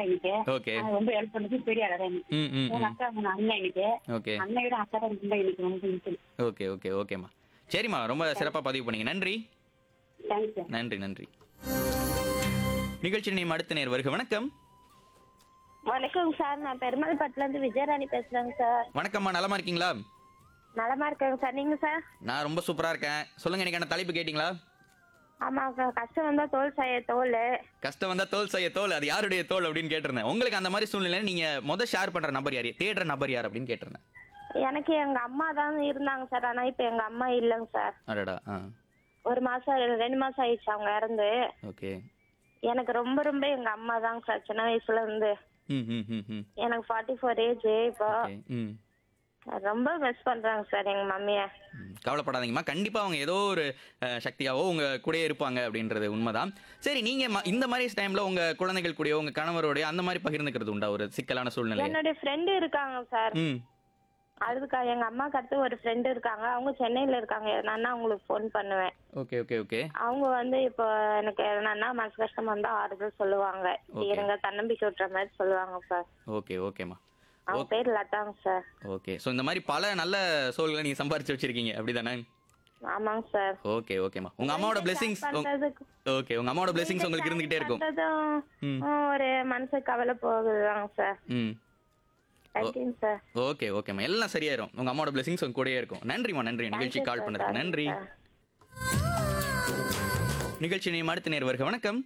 எனக்கு ஓகே நான் ரொம்ப ஹெல்ப் பண்ணது பெரிய அழகா எனக்கு ம் ம் மூணு ம் அக்கா மூணு அண்ணன் எனக்கு ஓகே அண்ணன் விட அக்கா தான் ரொம்ப எனக்கு ரொம்ப பிடிக்கும் ஓகே ஓகே ஓகேம்மா சரிம்மா ரொம்ப சிறப்பாக பதிவு பண்ணீங்க நன்றி தேங்க்ஸ் சார் நன்றி நன்றி நிகழ்ச்சி நேம் அடுத்த நேர் வருக வணக்கம் வணக்கம் சார் நான் பெருமாள்பட்டுல இருந்து விஜயராணி பேசுறேங்க சார் வணக்கம்மா நலமா இருக்கீங்களா நலமா இருக்கேங்க சார் நீங்க சார் நான் ரொம்ப சூப்பரா இருக்கேன் சொல்லுங்க இன்னைக்கான தலைப்பு கேட்டிங்களா ஆமா சார் கஷ்டம் வந்தா தோல் சாய தோல் கஷ்டம் வந்தா தோல் செய்ய தோல் அது யாருடைய தோல் அப்படின்னு கேட்டிருந்தேன் உங்களுக்கு அந்த மாதிரி சூழ்நிலை நீங்க முத ஷேர் பண்ற நபர் யார் தேடுற நபர் யார் அப்படின்னு கேட்டிருந்தேன் எனக்கு எங்க அம்மா தான் இருந்தாங்க சார் ஆனா இப்ப எங்க அம்மா இல்லைங்க சார் அடடா ஆ ஒரு மாசம் ரெண்டு மாசம் ஆயிடுச்சு அவங்க இறந்து ஓகே எனக்கு ரொம்ப ரொம்ப எங்க அம்மா தாங்க சார் சின்ன வயசுல இருந்து ம் ம் ம் ம் எனக்கு ஃபார்ட்டி ஃபோர் ஏஜ் இப்போ ஓகே ம் ரொம்ப மிஸ் பண்றாங்க சார் எங்க மம்மிய ம், கவலைப்படாதீங்கம்மா கண்டிப்பா அவங்க ஏதோ ஒரு அஹ், சக்தியாவோ உங்க கூடயே இருப்பாங்க அப்படின்றது உண்மைதான் சரி நீங்க ம- இந்த மாதிரி டைம்ல உங்க குழந்தைகள் கூடயோ உங்க கணவரோடய அந்த மாதிரி பகிர்ந்துக்கிறது உண்டா ஒரு சிக்கலான சூழ்நிலை என்னுடைய ஃப்ரெண்டு இருக்காங்க சார் ம் அதுக்கா எங்க அம்மாக்கு அடுத்து ஒரு ஃப்ரெண்டு இருக்காங்க அவங்க சென்னையில இருக்காங்க நான் அவங்களுக்கு ஃபோன் பண்ணுவேன் ஓகே ஓகே ஓகே அவங்க வந்து இப்போ எனக்கு என்னன்னா மனசு கஷ்டம் வந்தா ஆறுதல் சொல்லுவாங்க Okay. இருங்க தன்னம்பிக்கை விட்டுற மாதிரி சொல்லுவாங்க சார் ஓகே ஓகேம்மா அவங்க பேர் லதாங்க சார் ஓகே ஸோ இந்த மாதிரி பல நல்ல சோல்களை நீங்க சம்பாரிச்சு வச்சிருக்கீங்க அப்படிதானே ஆமாங்க சார் ஓகே ஓகேம்மா உங்க அம்மாவோட பிளெஸிங்ஸ் பண்றதுக்கு ஓகே உங்க அம்மாவோட பிளெஸிங்ஸ் உங்களுக்கு இருந்துகிட்டே இருக்கும் பண்றதும், ம். ஒரு மனசு கவலை போகுதுதாங்க சார் ம் தேங்க்யூங்க சார் ஓகே ஓகேம்மா எல்லாம் சரியாயிரும் உங்க அம்மாவோட பிளெஸிங்ஸ் உங்க கூடயே இருக்கும் நன்றிம்மா நன்றி நிகழ்ச்சி Thank you, கால் sir. பண்ணதுக்கு Thank you, நன்றி sir. நிகழ்ச்சி நேம் அடுத்த நேர் வருக வணக்கம்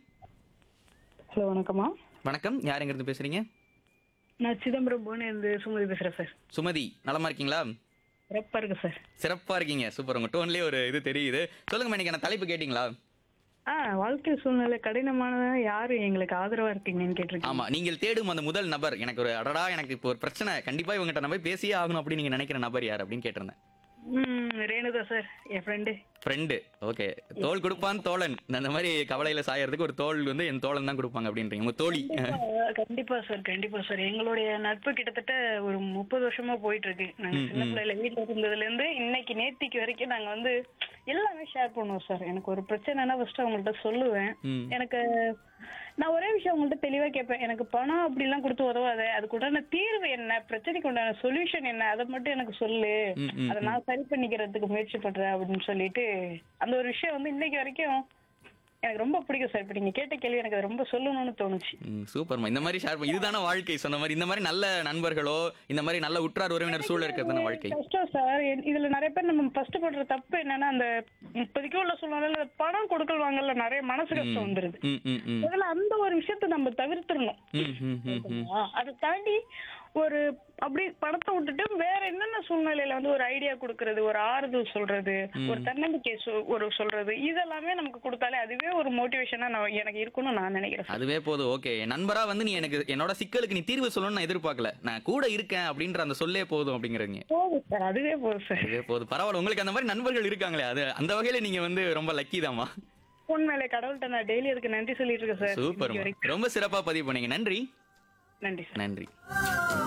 ஹலோ வணக்கம்மா வணக்கம் யார் எங்கிருந்து பேசுறீங்க நான் சிதம்பரம் போன இருந்து சுமதி பேசுறேன் சார் சுமதி நலமா இருக்கீங்களா சிறப்பா இருக்கு சார் சிறப்பா இருக்கீங்க சூப்பர் உங்க டோன்லயே ஒரு இது தெரியுது சொல்லுங்க இன்னைக்கு தலைப்பு கேட்டிங்களா ஆ வாழ்க்கை சூழ்நிலை கடினமானதா யாரு எங்களுக்கு ஆதரவா இருக்கீங்கன்னு கேட்டிருக்கீங்க ஆமா நீங்கள் தேடும் அந்த முதல் நபர் எனக்கு ஒரு அடடா எனக்கு இப்போ ஒரு பிரச்சனை கண்டிப்பா இவங்ககிட்ட நம்ம போய் பேசியே ஆகணும் அப்படின்னு நீங்க நினைக்கிற நபர் யார் அப்படின்னு கேட்டிருந்தேன் ம் ரேணுதா சார் என் ஃப்ரெண்டு ஃப்ரெண்டு ஓகே தோல் கொடுப்பான் தோழன் அந்த மாதிரி கவலையில சாயறதுக்கு ஒரு தோல் வந்து என் தோழன் தான் கொடுப்பாங்க அப்படின்றீங்க உங்க தோழி கண்டிப்பா சார் கண்டிப்பா சார் எங்களுடைய நட்பு கிட்டத்தட்ட ஒரு முப்பது வருஷமா போயிட்டு இருக்கு நாங்க சின்ன பிள்ளைல வீட்டுல இருந்ததுல இருந்து இன்னைக்கு நேத்திக்கு வரைக்கும் நாங்க வந்து எல்லாமே ஷேர் பண்ணுவோம் சார் எனக்கு ஒரு பிரச்சனைனா ஃபர்ஸ்ட் அவங்கள்ட்ட சொல்லுவேன் ம். எனக்கு நான் ஒரே விஷயம் அவங்கள்ட்ட தெளிவா கேட்பேன் எனக்கு பணம் அப்படிலாம் கொடுத்து உதவாத அதுக்கு உண்டான தீர்வு என்ன பிரச்சனைக்கு உண்டான சொல்யூஷன் என்ன அதை மட்டும் எனக்கு சொல்லு ம், ம், அதை நான் சரி பண்ணிக்கிறதுக்கு முயற்சி பண்றேன் அப்படின்னு சொல்லிட்டு அந்த ஒரு விஷயம் வந்து இன்னைக்கு வரைக்கும் எனக்கு ரொம்ப பிடிக்கும் சார் இப்ப நீங்க கேட்ட கேள்வி எனக்கு அது ரொம்ப சொல்லணும்னு தோணுச்சு ம், சூப்பர்மா இந்த மாதிரி ஷேர் இதுதானே வாழ்க்கை சொன்ன மாதிரி இந்த மாதிரி நல்ல நண்பர்களோ இந்த மாதிரி நல்ல உற்றார் உறவினர் சூழல் இருக்கிறது தானே வாழ்க்கை கஷ்டம் சார் இ- இதுல நிறைய பேர் நம்ம ஃபர்ஸ்ட் பண்ற தப்பு என்னன்னா அந்த இப்போதைக்கு உள்ள சூழ்நிலையில பணம் கொடுக்கல் வாங்கல நிறைய மனசு கஷ்டம் வந்துருது ம் ம் ம் முதல்ல அந்த ஒரு விஷயத்த நம்ம தவிர்த்துடணும் ம் ம் ம் ம் ஆ, அதை தாண்டி ஒரு அப்படி பணத்தை விட்டுட்டு வேற என்னென்ன சூழ்நிலையில வந்து ஒரு ஐடியா கொடுக்கறது ஒரு ஆறுதல் சொல்றது ஒரு தன்னம்பிக்கை சொ- ஒரு சொல்றது இதெல்லாமே நமக்கு கொடுத்தாலே அதுவே ஒரு மோட்டிவேஷனா நான் எனக்கு இருக்கும்னு நான் நினைக்கிறேன் அதுவே போதும் ஓகே நண்பரா வந்து நீ எனக்கு என்னோட சிக்கலுக்கு நீ தீர்வு சொல்லணும்னு நான் எதிர்பார்க்கல நான் கூட இருக்கேன் அப்படின்ற அந்த சொல்லே போதும் அப்படிங்கிறீங்க போதும் சார் அதுவே போதும் சார் அதுவே போதும் பரவாயில்ல உங்களுக்கு அந்த மாதிரி நண்பர்கள் இருக்காங்களே அது அந்த வகையில நீங்க வந்து ரொம்ப லக்கி தாமா உண்மையிலே கடவுள்கிட்ட நான் டெய்லி அதுக்கு நன்றி சொல்லிட்டு இருக்கேன் சார் சூப்பர் இன்னைக்கு வரைக்கும். ரொம்ப சிறப்பா பதிவு பண்ணீங்க நன்றி நன்றி சார் நன்றி